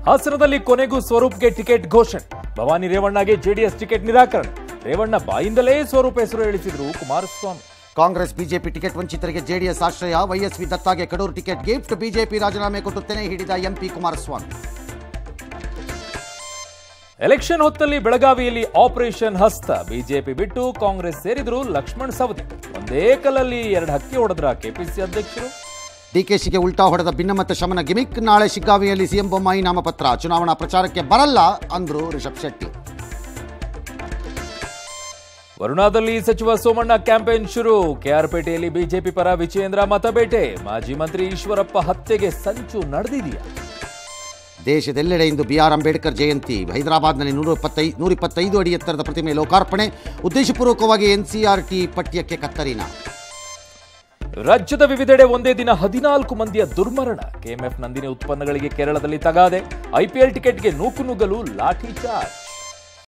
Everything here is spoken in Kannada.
ಹಾಸನದಲ್ಲಿ ಕೊನೆಗೂ ಸ್ವರೂಪ್ಗೆ ಟಿಕೆಟ್ ಘೋಷಣೆ ಭವಾನಿ ರೇವಣ್ಣಗೆ ಜೆಡಿಎಸ್ ಟಿಕೆಟ್ ನಿರಾಕರಣೆ ರೇವಣ್ಣ ಬಾಯಿಂದಲೇ ಸ್ವರೂಪ್ ಹೆಸರು ಹೇಳಿಸಿದ್ರು ಕುಮಾರಸ್ವಾಮಿ ಕಾಂಗ್ರೆಸ್ ಬಿಜೆಪಿ ಟಿಕೆಟ್ ವಂಚಿತರಿಗೆ ಜೆಡಿಎಸ್ ಆಶ್ರಯ ವೈಎಸ್ವಿ ದತ್ತಾಗೆ ಕಡೂರು ಟಿಕೆಟ್ ಗಿಫ್ಟ್ ಬಿಜೆಪಿ ರಾಜೀನಾಮೆ ಕೊಟ್ಟು ತೆನೆ ಹಿಡಿದ ಎಂಪಿ ಕುಮಾರಸ್ವಾಮಿ ಎಲೆಕ್ಷನ್ ಹೊತ್ತಲ್ಲಿ ಬೆಳಗಾವಿಯಲ್ಲಿ ಆಪರೇಷನ್ ಹಸ್ತ ಬಿಜೆಪಿ ಬಿಟ್ಟು ಕಾಂಗ್ರೆಸ್ ಸೇರಿದ್ರು ಲಕ್ಷ್ಮಣ್ ಸವದಿ ಒಂದೇ ಕಲ್ಲಲ್ಲಿ ಎರಡು ಹಕ್ಕಿ ಹೊಡೆದ್ರ ಕೆಪಿಸಿ ಅಧ್ಯಕ್ಷರು ಡಿಕೆಶಿಗೆ ಉಲ್ಟಾ ಹೊಡೆದ ಭಿನ್ನಮತ ಶಮನ ಗಿಮಿಕ್ ನಾಳೆ ಶಿಗ್ಗಾವಿಯಲ್ಲಿ ಸಿಎಂ ಬೊಮ್ಮಾಯಿ ನಾಮಪತ್ರ ಚುನಾವಣಾ ಪ್ರಚಾರಕ್ಕೆ ಬರಲ್ಲ ಅಂದ್ರು ರಿಷಬ್ ಶೆಟ್ಟಿ ವರುಣಾದಲ್ಲಿ ಸಚಿವ ಸೋಮಣ್ಣ ಕ್ಯಾಂಪೇನ್ ಶುರು ಕೆಆರ್ಪೇಟೆಯಲ್ಲಿ ಬಿಜೆಪಿ ಪರ ವಿಜಯೇಂದ್ರ ಮತಬೇಟೆ ಮಾಜಿ ಮಂತ್ರಿ ಈಶ್ವರಪ್ಪ ಹತ್ಯೆಗೆ ಸಂಚು ನಡೆದಿದೆಯಾ ದೇಶದೆಲ್ಲೆಡೆ ಇಂದು ಬಿಆರ್ ಅಂಬೇಡ್ಕರ್ ಜಯಂತಿ ಹೈದರಾಬಾದ್ನಲ್ಲಿ ನೂರ ಇಪ್ಪತ್ತೈ ನೂರ ಇಪ್ಪತ್ತೈದು ಅಡಿ ಎತ್ತರದ ಪ್ರತಿಮೆ ಲೋಕಾರ್ಪಣೆ ಉದ್ದೇಶಪೂರ್ವಕವಾಗಿ ಎನ್ಸಿಆರ್ಟಿ ಪಠ್ಯಕ್ಕೆ ಕತ್ತರಿನ ರಾಜ್ಯದ ವಿವಿಧೆಡೆ ಒಂದೇ ದಿನ ಹದಿನಾಲ್ಕು ಮಂದಿಯ ದುರ್ಮರಣ ಕೆಎಂಎಫ್ ನಂದಿನಿ ಉತ್ಪನ್ನಗಳಿಗೆ ಕೇರಳದಲ್ಲಿ ತಗಾದೆ ಐಪಿಎಲ್ ಟಿಕೆಟ್ಗೆ ನೂಕು ನುಗ್ಗಲು ಲಾಠಿ ಚಾರ್ಜ್